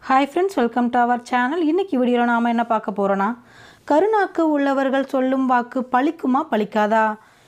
hi friends welcome to our channel இன்றைக்கி வீடியோவில் நாம் என்ன பார்க்க போகிறோன்னா கருணாக்கு உள்ளவர்கள் சொல்லும் வாக்கு பழிக்குமா பழிக்காதா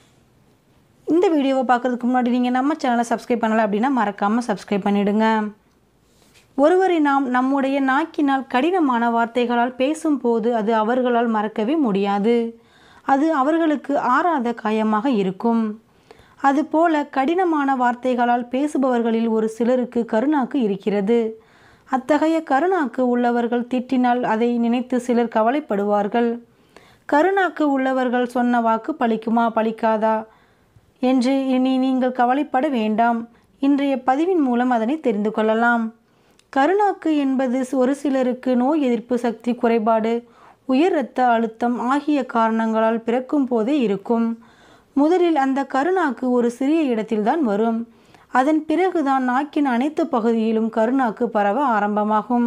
இந்த வீடியோவை பார்க்குறதுக்கு முன்னாடி நீங்கள் நம்ம சேனலை சப்ஸ்கிரைப் பண்ணலை அப்படின்னா மறக்காமல் சப்ஸ்கிரைப் பண்ணிவிடுங்க ஒருவரை நாம் நம்முடைய நாக்கினால் கடினமான வார்த்தைகளால் பேசும்போது அது அவர்களால் மறக்கவே முடியாது அது அவர்களுக்கு ஆறாத காயமாக இருக்கும் அதுபோல கடினமான வார்த்தைகளால் பேசுபவர்களில் ஒரு சிலருக்கு கருணாக்கு இருக்கிறது அத்தகைய கருணாக்கு உள்ளவர்கள் திட்டினால் அதை நினைத்து சிலர் கவலைப்படுவார்கள் கருணாக்கு உள்ளவர்கள் சொன்ன வாக்கு பலிக்குமா பலிக்காதா என்று இனி நீங்கள் கவலைப்பட வேண்டாம் இன்றைய பதிவின் மூலம் அதனை தெரிந்து கொள்ளலாம் கருணாக்கு என்பது ஒரு சிலருக்கு நோய் எதிர்ப்பு சக்தி குறைபாடு உயர் இரத்த அழுத்தம் ஆகிய காரணங்களால் பிறக்கும் போதே இருக்கும் முதலில் அந்த கருணாக்கு ஒரு சிறிய இடத்தில்தான் வரும் அதன் பிறகுதான் நாக்கின் அனைத்து பகுதியிலும் கருணாக்கு பரவ ஆரம்பமாகும்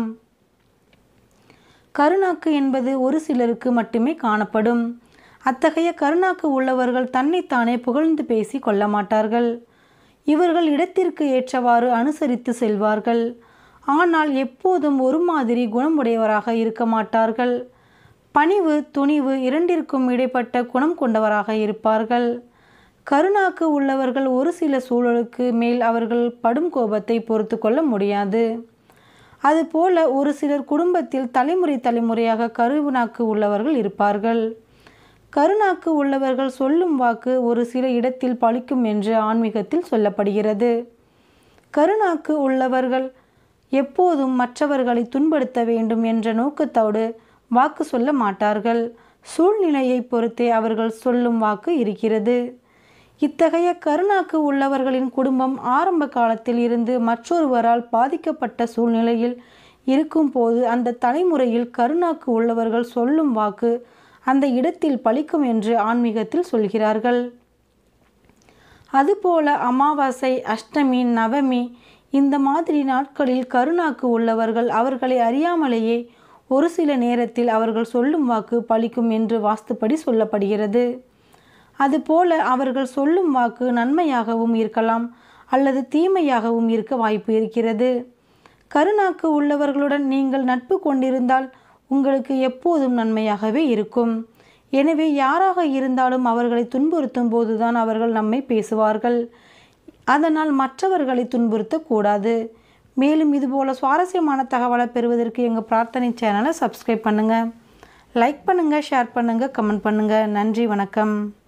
கருணாக்கு என்பது ஒரு சிலருக்கு மட்டுமே காணப்படும் அத்தகைய கருணாக்கு உள்ளவர்கள் தன்னைத்தானே புகழ்ந்து பேசி கொள்ள மாட்டார்கள் இவர்கள் இடத்திற்கு ஏற்றவாறு அனுசரித்து செல்வார்கள் ஆனால் எப்போதும் ஒரு மாதிரி குணமுடையவராக இருக்க மாட்டார்கள் பணிவு துணிவு இரண்டிற்கும் இடைப்பட்ட குணம் கொண்டவராக இருப்பார்கள் கருணாக்கு உள்ளவர்கள் ஒரு சில சூழலுக்கு மேல் அவர்கள் படும் கோபத்தை பொறுத்து கொள்ள முடியாது அதுபோல ஒரு சிலர் குடும்பத்தில் தலைமுறை தலைமுறையாக கருணாக்கு உள்ளவர்கள் இருப்பார்கள் கருணாக்கு உள்ளவர்கள் சொல்லும் வாக்கு ஒரு சில இடத்தில் பழிக்கும் என்று ஆன்மீகத்தில் சொல்லப்படுகிறது கருணாக்கு உள்ளவர்கள் எப்போதும் மற்றவர்களை துன்படுத்த வேண்டும் என்ற நோக்கத்தோடு வாக்கு சொல்ல மாட்டார்கள் சூழ்நிலையை பொறுத்தே அவர்கள் சொல்லும் வாக்கு இருக்கிறது இத்தகைய கருணாக்கு உள்ளவர்களின் குடும்பம் ஆரம்ப காலத்தில் இருந்து மற்றொருவரால் பாதிக்கப்பட்ட சூழ்நிலையில் இருக்கும்போது அந்த தலைமுறையில் கருணாக்கு உள்ளவர்கள் சொல்லும் வாக்கு அந்த இடத்தில் பலிக்கும் என்று ஆன்மீகத்தில் சொல்கிறார்கள் அதுபோல அமாவாசை அஷ்டமி நவமி இந்த மாதிரி நாட்களில் கருணாக்கு உள்ளவர்கள் அவர்களை அறியாமலேயே ஒரு சில நேரத்தில் அவர்கள் சொல்லும் வாக்கு பலிக்கும் என்று வாஸ்துப்படி சொல்லப்படுகிறது அதுபோல அவர்கள் சொல்லும் வாக்கு நன்மையாகவும் இருக்கலாம் அல்லது தீமையாகவும் இருக்க வாய்ப்பு இருக்கிறது கருணாக்கு உள்ளவர்களுடன் நீங்கள் நட்பு கொண்டிருந்தால் உங்களுக்கு எப்போதும் நன்மையாகவே இருக்கும் எனவே யாராக இருந்தாலும் அவர்களை துன்புறுத்தும் போதுதான் அவர்கள் நம்மை பேசுவார்கள் அதனால் மற்றவர்களை துன்புறுத்தக்கூடாது மேலும் இதுபோல் சுவாரஸ்யமான தகவலை பெறுவதற்கு எங்கள் பிரார்த்தனை சேனலை சப்ஸ்கிரைப் பண்ணுங்கள் லைக் பண்ணுங்கள் ஷேர் பண்ணுங்கள் கமெண்ட் பண்ணுங்கள் நன்றி வணக்கம்